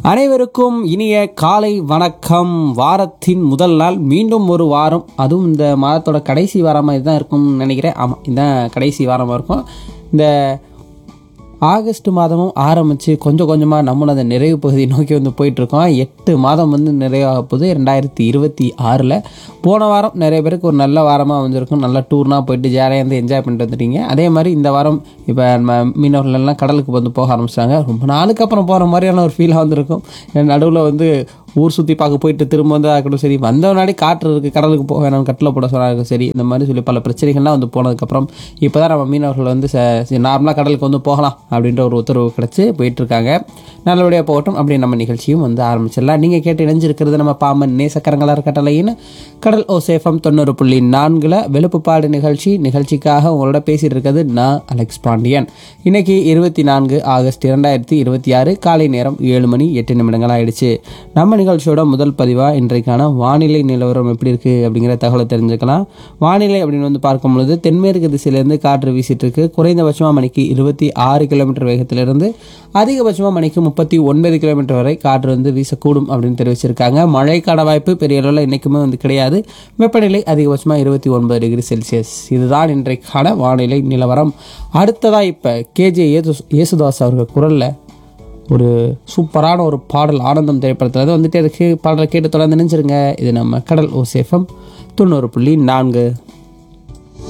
அனைவருக்கும் இனிய காலை வணக்கம் வாரத்தின் முதல் நாள் மீண்டும் ஒரு வாரம் அதுவும் இந்த மாதத்தோட கடைசி வாரமாக இதுதான் இருக்கும்னு நினைக்கிறேன் ஆமாம் இதுதான் கடைசி வாரமாக இருக்கும் இந்த ஆகஸ்ட் மாதமும் ஆரம்பித்து கொஞ்சம் கொஞ்சமாக நம்மளும் அந்த நிறைவு பகுதி நோக்கி வந்து போயிட்டுருக்கோம் எட்டு மாதம் வந்து நிறைவாக போகுது ரெண்டாயிரத்தி இருபத்தி ஆறில் போன வாரம் நிறைய பேருக்கு ஒரு நல்ல வாரமாக வந்திருக்கும் நல்ல டூர்னால் போயிட்டு ஜாலியாக இருந்து என்ஜாய் பண்ணிட்டு வந்துட்டீங்க அதே மாதிரி இந்த வாரம் இப்போ நம்ம மீனவர்கள் எல்லாம் கடலுக்கு வந்து போக ஆரம்பிச்சிட்டாங்க ரொம்ப நாளுக்கு அப்புறம் போகிற மாதிரியான ஒரு ஃபீலாக வந்திருக்கும் நடுவில் வந்து ஊர் சுற்றி பார்க்க போயிட்டு திரும்ப வந்து ஆகட்டும் சரி வந்த முன்னாடி காற்று இருக்குது கடலுக்கு போக வேணாம் கட்டில் போட சொன்னாங்க சரி இந்த மாதிரி சொல்லி பல பிரச்சனைகள்லாம் வந்து போனதுக்கப்புறம் இப்போ தான் நம்ம மீனவர்கள் வந்து நார்மலாக கடலுக்கு வந்து போகலாம் அப்படின்ற ஒரு உத்தரவு கிடச்சி போயிட்டுருக்காங்க நல்லபடியாக போகட்டும் அப்படி நம்ம நிகழ்ச்சியும் வந்து ஆரம்பிச்சிடலாம் நீங்கள் கேட்டு இணைஞ்சிருக்கிறது நம்ம பாம்பன் நேசக்கரங்களார் கட்டளையின் கடல் ஓ சேஃபம் தொண்ணூறு புள்ளி நான்கில் வெளுப்புப்பாடு நிகழ்ச்சி நிகழ்ச்சிக்காக உங்களோட பேசிட்டு இருக்கிறது நான் அலெக்ஸ் பாண்டியன் இன்னைக்கு இருபத்தி நான்கு ஆகஸ்ட் இரண்டாயிரத்தி இருபத்தி ஆறு காலை நேரம் ஏழு மணி எட்டு நிமிடங்கள் ஆயிடுச்சு நம்ம நிகழ்ச்சியோட முதல் பதிவாக இன்றைக்கான வானிலை நிலவரம் எப்படி இருக்குது அப்படிங்கிற தகவலை தெரிஞ்சுக்கலாம் வானிலை அப்படின்னு வந்து பார்க்கும்பொழுது தென்மேற்கு திசையிலேருந்து காற்று வீசிட்டு இருக்கு குறைந்தபட்சமாக மணிக்கு இருபத்தி ஆறு கிலோமீட்டர் வேகத்திலிருந்து அதிகபட்சமாக மணிக்கு முப்பத்தி ஒன்பது கிலோமீட்டர் வரை காற்று வந்து வீசக்கூடும் அப்படின்னு தெரிவிச்சிருக்காங்க மழைக்கான வாய்ப்பு பெரிய அளவில் இன்றைக்குமே வந்து கிடையாது வெப்பநிலை அதிகபட்சமாக இருபத்தி ஒன்பது டிகிரி செல்சியஸ் இதுதான் இன்றைக்கான வானிலை நிலவரம் அடுத்ததாக இப்போ கேஜே ஏசு ஏசுதாஸ் அவர்கள் குரலில் ஒரு சூப்பரான ஒரு பாடல் ஆனந்தம் திரைப்படத்தில் அது வந்துட்டு அதுக்கு பாடலை கேட்டு தொடர்ந்து நினைச்சிருங்க இது நம்ம கடல் ஓசேஃபம் தொண்ணூறு புள்ளி நான்கு